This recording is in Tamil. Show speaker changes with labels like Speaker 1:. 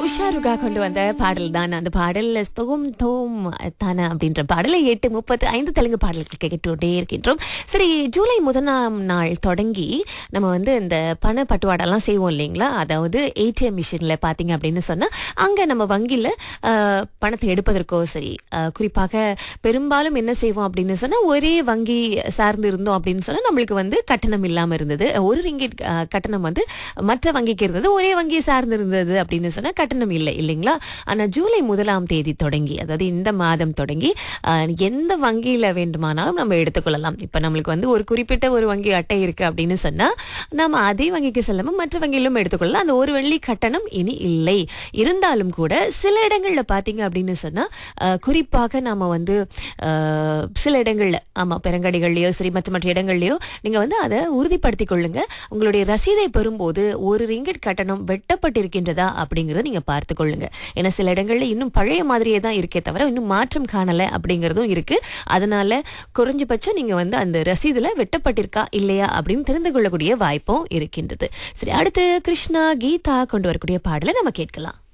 Speaker 1: உஷாருகா கொண்டு வந்த பாடல் தான் அந்த பாடல்ல தோம் தோம் தானே அப்படின்ற பாடலை எட்டு முப்பத்து ஐந்து தெலுங்கு பாடல்கள் கேட்டுட்டே இருக்கின்றோம் சரி ஜூலை முதலாம் நாள் தொடங்கி நம்ம வந்து இந்த பண பட்டுவாடெல்லாம் செய்வோம் இல்லைங்களா அதாவது ஏடிஎம் மிஷினில் பார்த்தீங்க அப்படின்னு சொன்னால் அங்கே நம்ம வங்கியில் பணத்தை எடுப்பதற்கோ சரி அஹ், குறிப்பாக பெரும்பாலும் என்ன செய்வோம் அப்படின்னு சொன்னால் ஒரே வங்கி சார்ந்து இருந்தோம் அப்படின்னு சொன்னால் நம்மளுக்கு வந்து கட்டணம் இல்லாமல் இருந்தது ஒரு ரிங்கிட் அஹ், கட்டணம் வந்து மற்ற வங்கிக்கு இருந்தது ஒரே வங்கியை சார்ந்து இருந்தது அப்படின்னு சொன்னால் கட்டணம் இல்லை இல்லைங்களா ஆனால் ஜூலை முதலாம் தேதி தொடங்கி அதாவது இந்த மாதம் தொடங்கி அஹ், எந்த வங்கியில் வேண்டுமானாலும் நம்ம எடுத்துக்கொள்ளலாம் இப்போ நம்மளுக்கு வந்து ஒரு குறிப்பிட்ட ஒரு வங்கி அட்டை இருக்குது அப்படின்னு சொன்னால் நம்ம அதே வங்கிக்கு செல்லாமல் மற்ற வங்கியிலும் எடுத்துக்கொள்ளலாம் அந்த ஒரு வெள்ளி கட்டணம் இனி இல்லை இருந்தாலும் கூட சில இடங்களில் பார்த்தீங்க அப்படின்னு சொன்னால் குறிப்பாக நாம வந்து அஹ், சில இடங்களில் ஆமாம் பெருங்கடிகள்லையோ சரி மற்ற மற்ற இடங்கள்லையோ நீங்கள் வந்து அதை உறுதிப்படுத்திக் கொள்ளுங்க உங்களுடைய ரசீதை பெறும்போது ஒரு ரிங்கெட் கட்டணம் வெட்டப்பட்டிருக்கின்றதா அப்படிங்கிறத நீங்கள் பார்த்து கொள்ளுங்க ஏன்னா சில இடங்கள்ல இன்னும் பழைய மாதிரியே தான் இருக்கே தவிர இன்னும் மாற்றம் காணலை அப்படிங்கிறதும் இருக்கு அதனால குறைஞ்சபட்சம் நீங்கள் வந்து அந்த ரசீதில் வெட்டப்பட்டிருக்கா இல்லையா அப்படின்னு தெரிந்து கொள்ளக்கூடிய வாய்ப்பும் இருக்கின்றது சரி அடுத்து கிருஷ்ணா கீதா கொண்டு வரக்கூடிய பாடலை நம்ம கேட்கலாம்